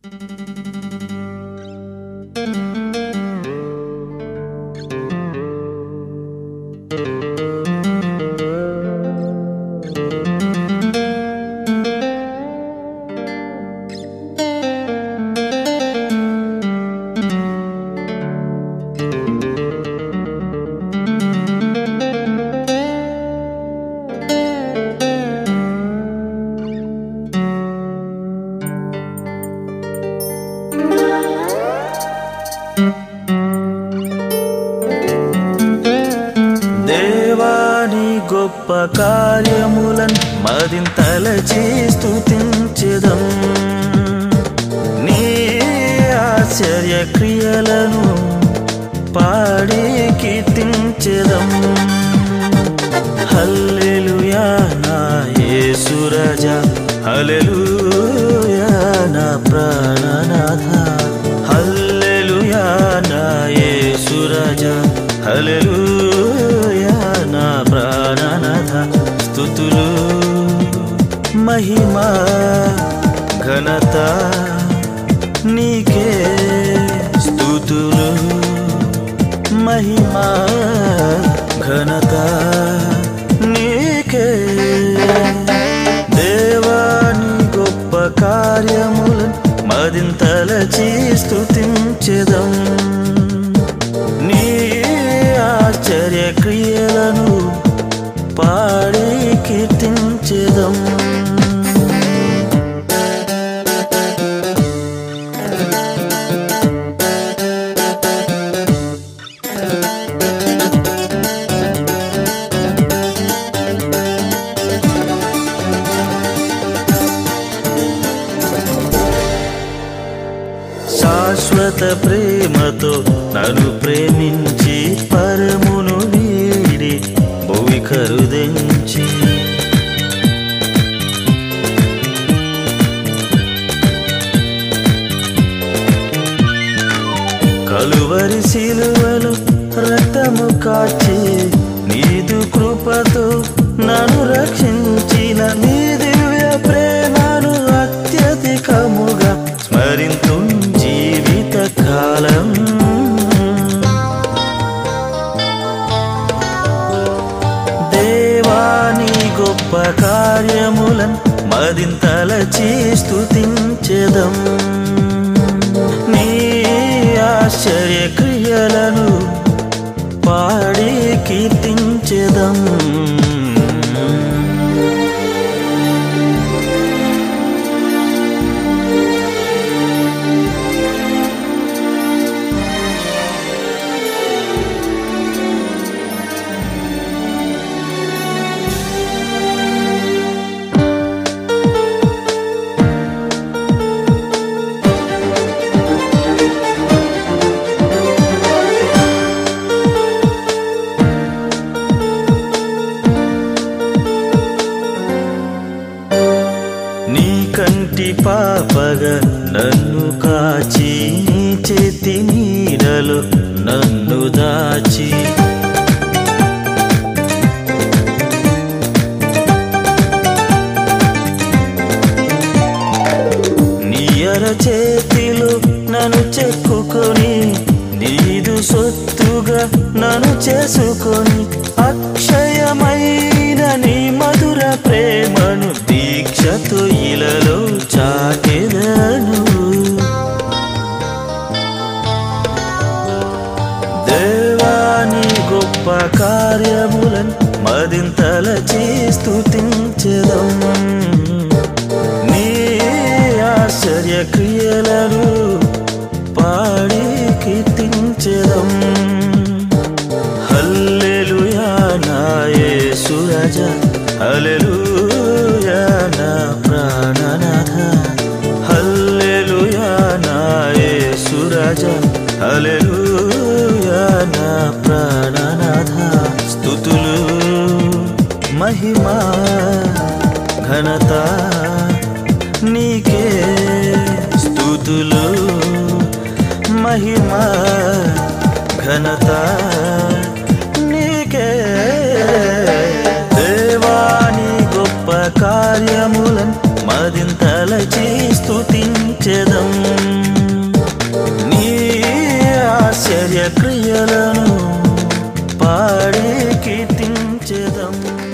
దేవాని గొప్ప కార్యములన్ మదింతల స్థుతించెదం నీ ఆశ్చర్య క్రియలను పాడి కీర్తించెదం హల్లెలూయా నా యేసు రాజా హల్లెలూయా నా ప్రాణనాథ హల్లెలూయా నా యేసు రాజా హల్లెలూయా నా ప్రాణనాథ స్తుతులు మహిమా ఘనత నీకే స్తుతులు మహిమా ఘనత నీకే దేవాని గొప్ప కార్యములను మదింతల స్థుతించెదం నీ ఆశ్చర్య క్రియలను పాడి కీర్తించెదం శాశ్వత ప్రేమతో నన్ను ప్రేమించి పరమును వీడి భూమి కరుదించి కలువరి శిలువలు రక్తము కాచి నీదు కృపతో నన్ను రక్షించిన నీ దివ్య ప్రేమను అత్యధికముగా స్మరింతు జీవిత కాలం దేవాని గొప్ప కార్యములన్ మదింతల స్థుతించెదం నీ ఆశ్చర్య క్రియలను పాడి కీర్తించెదం నీ కంటి పాపగా నన్ను కాచి నీ చేతి నీడలో నన్ను దాచి నీ అర చేతిలో నన్ను చెక్కుకొని నీదు సొత్తుగా నన్ను చేసుకొని అక్షయమైన నీ మధుర ప్రేమను దీక్షతో ఇలలో చాటెదను దేవాని గొప్ప కార్యములను మదింతల స్థుతించెదం నీ ఆశ్చర్య క్రియలను పాడి కీర్తించెదం హల్లెలూయా నా యేసు రాజా హల్లెలూయా నా ప్రాణనాథ హల్లెలూయా నా యేసు రాజా హల్లెలూయా నా ప్రాణనాథ స్తుతులు మహిమా ఘనత నీకే స్తుతులు మహిమా ఘనత నీకే దేవాని గొప్ప కార్యములను మదింతలచి స్తుతించెదం ఆశ్చర్య క్రియలను పాడే కీర్తించెదం